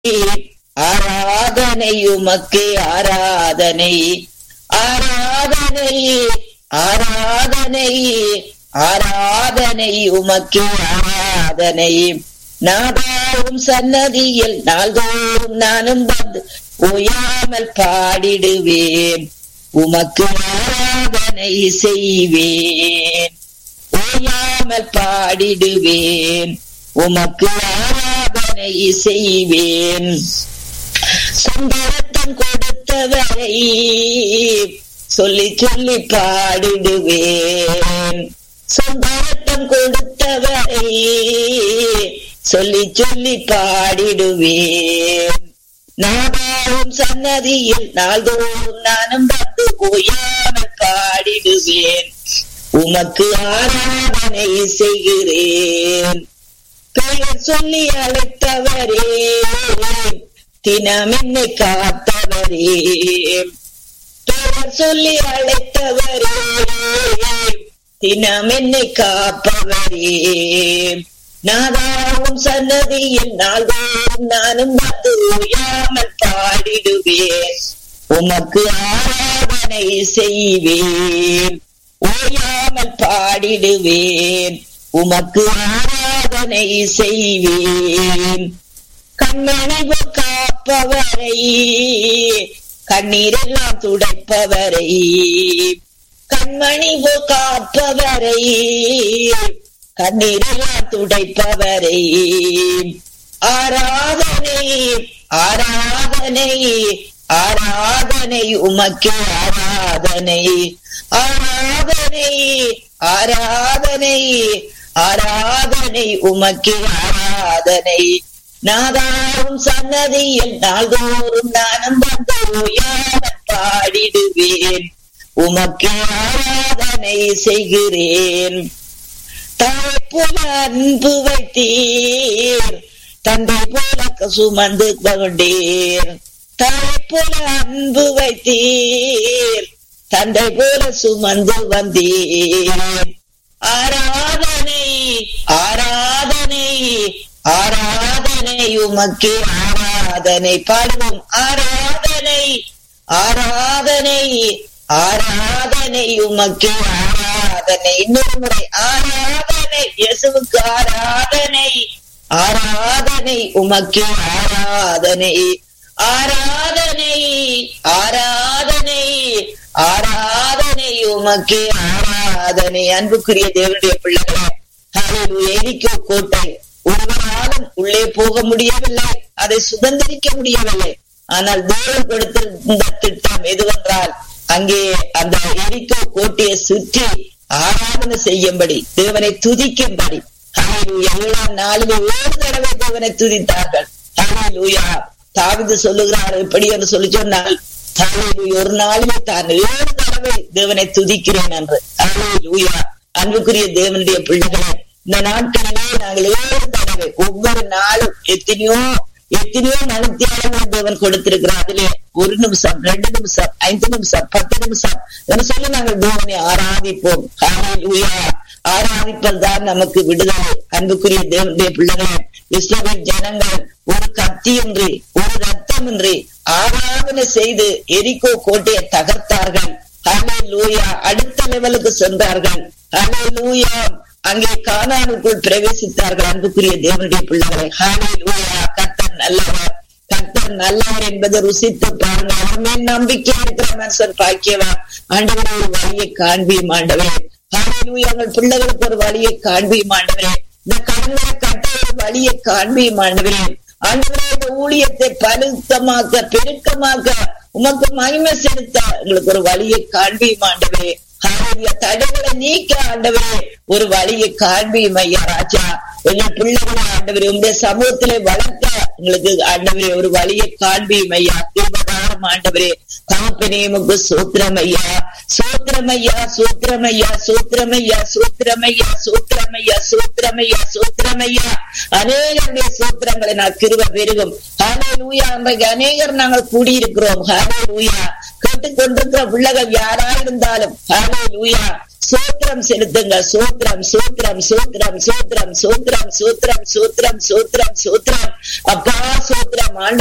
ஆராதனை உமக்கு ஆராதனை ஆராதனை ஆராதனை ஆராதனை உமக்கு ஆராதனை நாதாவும் சன்னதியில் நாள்தோறும் நானும் வந்து ஓயாமல் பாடிடுவேன் உமக்கு ஆராதனை செய்வேன் ஓயாமல் பாடிடுவேன் உமக்கு ஆராதனை செய்வேன் சந்தரத்தம் கொடுத்தவரை சொல்லி சொல்லி பாடிடுவேன் சந்தரத்தம் கொடுத்தவரை சொல்லி சொல்லி பாடிடுவேன் நாதாவும் சன்னதியில் நாள்தோறும் நானும் வந்து ஓயாமல் பாடிடுவேன் உமக்கு ஆராதனை செய்கிறேன் பெயர் சொல்லி அழைத்தவரே தினம் என்னை காத்தவரே பெயர் சொல்லி அழைத்தவரே தினம் என்னை காப்பவரே நாதாவும் சன்னதியில் நாள்தோறும் நானும் வந்து ஓயாமல் பாடிடுவேன் உமக்கு ஆராதனை செய்வேன் ஓயாமல் பாடிடுவேன் உமக்கு ஆராதனை செய்வேன் கண்ணனைவு காப்பவரை கண்ணீரெல்லாம் துடைப்பவரை கண்மணிவு காப்பவரை கண்ணீரெல்லாம் துடைப்பவரை ஆராதனை ஆராதனை ஆராதனை உமக்கு ஆராதனை ஆராதனை ஆராதனை ஆராதனை உமக்கு ஆராதனை நாதாவும் சன்னதியில் நாள்தோறும் நானும் வந்து ஓயாமல் பாடிடுவேன் உமக்கு ஆராதனை செய்கிறேன் தாய் போல அன்பு வைத்தீர் தந்தை போல சுமந்து கொண்டீர் தாய் போல அன்பு வைத்தீர் தந்தை போல சுமந்து வந்தீர் ஆராதனை ஆராதனை ஆராதனை உமக்கு ஆராதனை பாடுவோம் ஆராதனை ஆராதனை ஆராதனை உமக்கு ஆராதனை இன்னொரு முறை ஆராதனை இயேசுவுக்கு ஆராதனை ஆராதனை உமக்கு ஆராதனை ஆராதனை ஆராதனை ஆராதனை உமக்கு ஆராதனை அன்புக்குரிய தேவனுடைய பிள்ளைகளே எரிக்கோ கோட்டை ஒருவராலும் உள்ளே போக முடியவில்லை அதை சுதந்திரிக்க முடியவில்லை ஆனால் தேவன் கொடுத்திருந்த திட்டம் எதுவென்றால் அங்கே அந்த எரிக்கோ கோட்டையை சுற்றி ஆராதனை செய்யும்படி தேவனை துதிக்கும்படி எல்லா நாளிலும் ஏழு தடவை தேவனை துதித்தார்கள் லூயா தாவிது சொல்லுகிறார் எப்படி என்று சொல்லி சொன்னால் ஒரு நாளிலே தான் ஏழு தடவை தேவனை துதிக்கிறேன் என்று லூயா அன்புக்குரிய தேவனுடைய பிள்ளைகளை இந்த நாட்களிலே நாங்கள் ஏழு தடவை ஒவ்வொரு நாளும் எத்தனையோ எத்தனையோ மனத்தியாளங்கள் தேவன் கொடுத்திருக்கிறார் அதிலே ஒரு நிமிஷம் ரெண்டு நிமிஷம் ஐந்து நிமிஷம் பத்து நிமிஷம் என்று சொல்லி நாங்கள் தேவனை ஆராதிப்போம் ஆராதிப்பதுதான் நமக்கு விடுதலை அன்புக்குரிய தேவனுடைய பிள்ளைகளை இஸ்லாமிய ஜனங்கள் ஒரு கத்தியின்றி ஒரு ரத்தமின்றி ஆராதனை செய்து எரிக்கோ கோட்டையை தகர்த்தார்கள் ஹலே லூயா அடுத்த லெவலுக்கு சென்றார்கள் ஹலே லூயா அங்கே காணானுக்குள் பிரவேசித்தார்கள் அன்புக்குரிய தேவனுடைய பிள்ளைகளை ஹாலே லூயா கத்தர் நல்லவர் கத்தர் நல்லவர் என்பதை ருசித்து பாருங்க அவமே நம்பிக்கை இருக்கிற மனுஷன் பாக்கியவா ஆண்டவரே ஒரு வழியை காண்பியும் ஆண்டவரே ஹாலே லூயா எங்கள் பிள்ளைகளுக்கு ஒரு வழியை காண்பியும் ஆண்டவரே இந்த கடன்களை கட்ட ஒரு வழியை காண்பியும் ஆண்டவரே ஆண்டவரே இந்த ஊழியத்தை பழுத்தமாக்க பெருக்கமாக்க உமக்கு மகிமை செலுத்த எங்களுக்கு ஒரு வழியை காண்பியும் ஆண்டவரே தடைகளை நீக்க ஆண்டவரே ஒரு வழியை காண்பியும் ஐயா ராஜா எங்கள் பிள்ளைகளை ஆண்டவரே உங்களுடைய சமூகத்திலே வளர்க்க எங்களுக்கு ஆண்டவரே ஒரு வழியை காண்பியும் ஐயா தீபகாரம் ஆண்டவரே காப்பனேமுக்கு சூத்திரம் ஐயா சூத்திரமையா சூத்திரமையா சூத்திரமையா சூத்திரமையா சூத்திரமையா சூத்திரமையா சூத்திரமையா அநேகருடைய சூத்திரங்களை நான் கிருவ பெருகும் ஹாலே லூயா அன்றைக்கு அநேகர் நாங்கள் கூடியிருக்கிறோம் ஹாலே லூயா கேட்டுக்கொண்டிருக்கிற பிள்ளைகள் யாரா இருந்தாலும் ஹாலே லூயா சோத்திரம் செலுத்துங்க சோத்திரம் சோத்திரம் சோத்திரம் சோத்திரம் சோத்திரம் சோத்திரம் சோத்திரம் சோத்திரம் சோத்திரம் அப்பா சோத்திரம் ஆண்டு